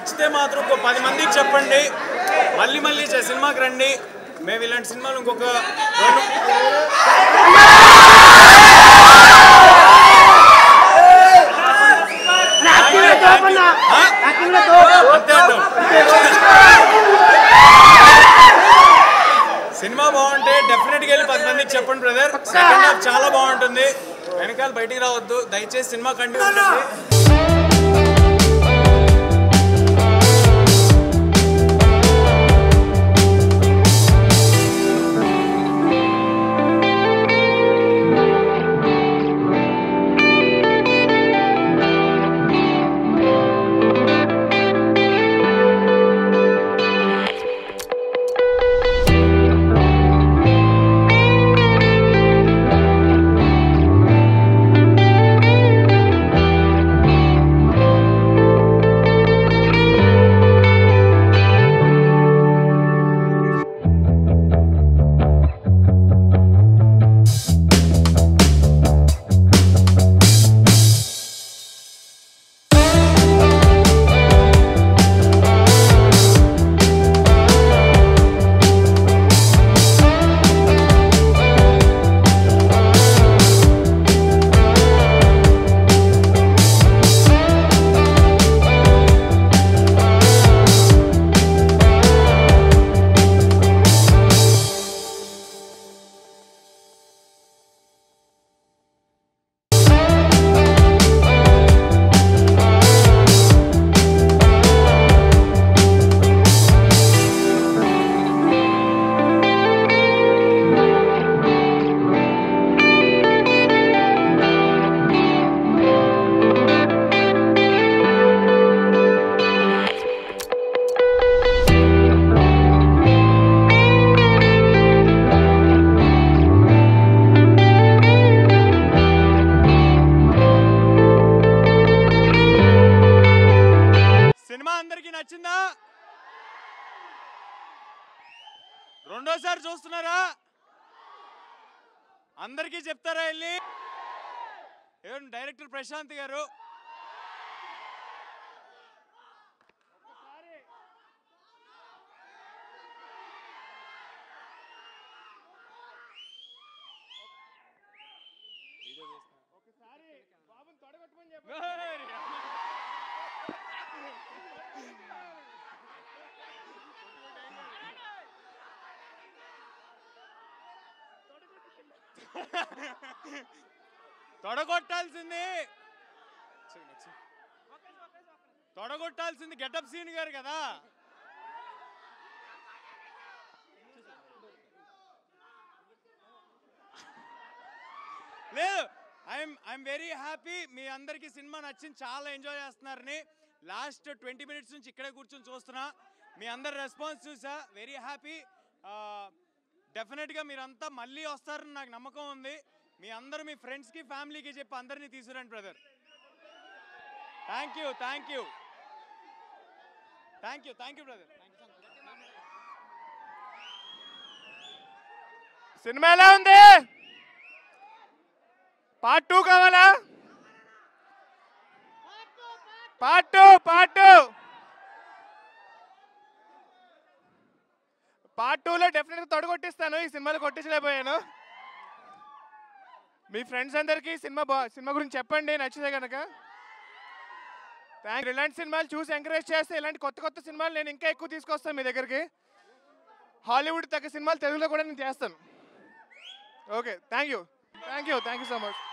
నచ్చితే మాత్రం ఇంకో పది మందికి చెప్పండి మళ్ళీ మళ్ళీ చే- సినిమాకి రండి మేము ఇలాంటి సినిమాలు ఇంకొక రెండు ఆ? అంతే అంటావు. సినిమా బాగుంటే డెఫినెట్ గా వెళ్ళి పది మందికి చెప్పండి బ్రదర్ సెకండ్ హాఫ్ చాలా బాగుంటుంది వెనకాల బయటికి రావద్దు దయచేసి సినిమా కంటిన్యూ ఉంటుంది సినిమా అందరికి నచ్చిందా రెండోసారి చూస్తున్నారా అందరికీ చెప్తారా వెళ్ళి ఏం డైరెక్టర్ ప్రశాంత్ గారు తొడగొట్టాల్సింది తొడగొట్టాల్సింది గెటప్ సీన్ గారు కదా లేదు ఐఎమ్ ఐఎమ్ వెరీ హ్యాపీ మీ అందరికీ సినిమా నచ్చింది చాలా ఎంజాయ్ చేస్తున్నారని లాస్ట్ ట్వంటీ మినిట్స్ నుంచి ఇక్కడే కూర్చొని చూస్తున్నా మీ అందరి రెస్పాన్స్ చూసా వెరీ హ్యాపీ డెఫినెట్గా మీరంతా మళ్ళీ వస్తారని నాకు నమ్మకం ఉంది మీ అందరూ మీ ఫ్రెండ్స్కి ఫ్యామిలీకి చెప్పి అందరినీ తీసుకురండి brother thank you thank you thank you thank you brother సినిమా ఎలా ఉంది పార్ట్ టూ కావాలా part two part two part టూలో డెఫినెట్గా తొడ కొట్టిస్తాను ఈ సినిమాలో కొట్టించలేకపోయాను మీ ఫ్రెండ్స్ అందరికీ సినిమా బా సినిమా గురించి చెప్పండి నచ్చితే కనుక థ్యాంక్ ఇలాంటి సినిమాలు చూసి ఎంకరేజ్ చేస్తే ఇలాంటి కొత్త కొత్త సినిమాలు నేను ఇంకా ఎక్కువ తీసుకొస్తాను మీ దగ్గరికి హాలీవుడ్ తగ్గ సినిమాలు తెలుగులో కూడా నేను చేస్తాను okay thank you thank you thank you so much